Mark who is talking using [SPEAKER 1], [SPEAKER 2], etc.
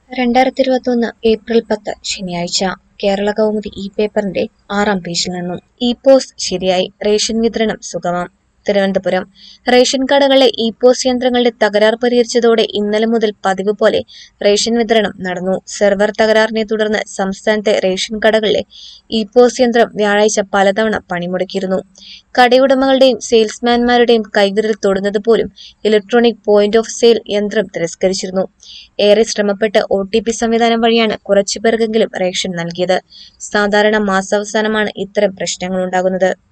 [SPEAKER 1] രണ്ടായിരത്തി ഇരുപത്തൊന്ന് ഏപ്രിൽ പത്ത് ശനിയാഴ്ച കേരള കൗമുദി ഈ പേപ്പറിന്റെ ആറാം പേജിൽ നിന്നും ഇ പോസ് ശരിയായി റേഷൻ വിതരണം സുഗമം തിരുവനന്തപുരം റേഷൻ കടകളിലെ ഇ പോസ് യന്ത്രങ്ങളുടെ തകരാർ പരിഹരിച്ചതോടെ ഇന്നലെ മുതൽ പതിവ് പോലെ റേഷൻ വിതരണം നടന്നു സെർവർ തകരാറിനെ തുടർന്ന് സംസ്ഥാനത്തെ റേഷൻ കടകളിലെ ഇ പോസ് യന്ത്രം വ്യാഴാഴ്ച പലതവണ പണിമുടക്കിയിരുന്നു കടയുടമകളുടെയും സെയിൽസ്മാൻമാരുടെയും കൈവിരൽ തൊടുന്നത് പോലും ഇലക്ട്രോണിക് പോയിന്റ് ഓഫ് സെയിൽ യന്ത്രം തിരസ്കരിച്ചിരുന്നു ഏറെ ശ്രമപ്പെട്ട് ഒ ടി പി സംവിധാനം വഴിയാണ് കുറച്ചു പേർക്കെങ്കിലും റേഷൻ നൽകിയത് സാധാരണ മാസാവസാനമാണ് ഇത്തരം പ്രശ്നങ്ങളുണ്ടാകുന്നത്